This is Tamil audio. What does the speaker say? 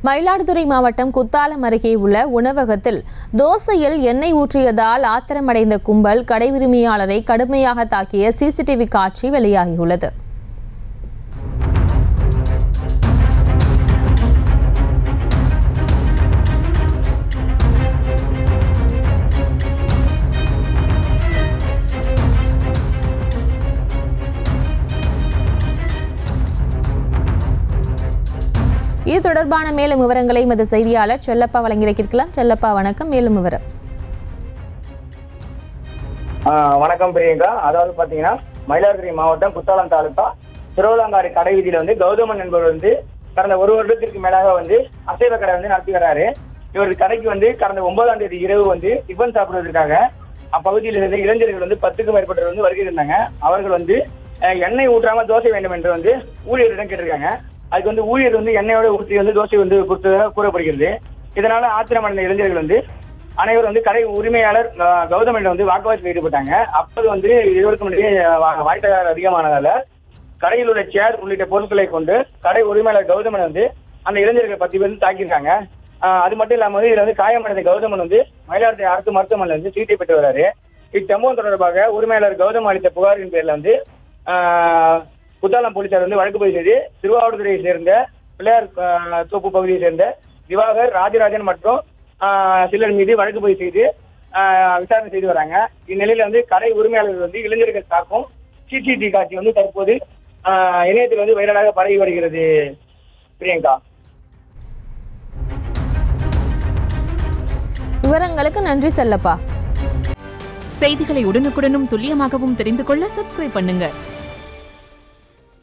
மயிலாடுதுறை மாவட்டம் குத்தாலம் அருகே உள்ள உணவகத்தில் தோசையில் எண்ணெய் ஊற்றியதால் ஆத்திரமடைந்த கும்பல் கடை உரிமையாளரை கடுமையாக தாக்கிய சிசிடிவி காட்சி வெளியாகியுள்ளது இது தொடர்பான மேலும் விவரங்களை எமது செய்தியாளர் செல்லப்பா வழங்கிட கேட்கலாம் செல்லப்பா வணக்கம் மேலும் விவரம் ஆஹ் வணக்கம் பிரியங்கா அதாவது பாத்தீங்கன்னா மயிலாடுதுறை மாவட்டம் குத்தாலம் தாலுகா திருவள்ளங்காடு கடை வீதியில வந்து கௌதமன் என்பவர் வந்து கடந்த ஒரு வருடத்திற்கு மேலாக வந்து அசைவ கடை வந்து நடத்தி வர்றாரு இவர் கடைக்கு வந்து கடந்த ஒன்பதாம் தேதி இரவு வந்து டிஃபன் சாப்பிடுவதற்காக அப்பகுதியில் இருந்த இளைஞர்கள் வந்து பத்துக்கும் மேற்பட்டவர் வந்து வருகை இருந்தாங்க அவர்கள் வந்து அஹ், எண்ணெய் ஊற்றாம தோசை வேண்டும் என்று வந்து ஊழியரிடம் கேட்டிருக்காங்க அதுக்கு வந்து ஊழியர் வந்து எண்ணெயோட ஊற்றி வந்து தோசை வந்து கொடுத்ததாக கூறப்படுகிறது இதனால ஆத்திரமடைந்த இளைஞர்கள் வந்து அனைவரும் வந்து கடை உரிமையாளர் அஹ், கௌதமனிடம் வந்து வாக்குவாதத்தில் ஈடுபட்டாங்க அப்போது வந்து இருவருக்கும் இடையே வா- வாய் தகராறு அதிகமானதால கடையில் உள்ள சேர் உள்ளிட்ட பொருட்களை கொண்டு கடை உரிமையாளர் கௌதமன் வந்து அந்த இளைஞர்கள் பத்து பேர் வந்து தாக்கியிருக்காங்க அஹ், அது மட்டும் இல்லாம வந்து இதுல வந்து காயமடைந்த கௌதமன் வந்து மயிலாடுதுறை அரசு மருத்துவமனையில் வந்து சிகிச்சை பெற்று வராரு இச்சம்பவம் தொடர்பாக உரிமையாளர் கௌதம் அளித்த புகாரின் பேர்ல வந்து அஹ், குத்தாலம் போலீசார் வந்து வழக்கு பதிவு செய்து திருவாவூர்துறையை சேர்ந்த பிள்ளையார் அஹ், தோப்பு பகுதியை சேர்ந்த திவாகர் ராஜராஜன் மற்றும் ஆஹ் சிலர் மீது வழக்கு பதிவு செய்து ஆஹ் விசாரணை செய்து வராங்க இந்நிலையில வந்து கடை உரிமையாளர்கள் வந்து இளைஞர்கள் தாக்கும் சிசிடிவி காட்சி வந்து தற்போது ஆஹ் இணையத்தில் வந்து வைரலாக பரவி வருகிறது பிரியங்கா விவரங்களுக்கு நன்றி செல்லப்பா செய்திகளை உடனுக்குடனும் துல்லியமாகவும் தெரிந்து கொள்ள சப்ஸ்கிரைப் பண்ணுங்க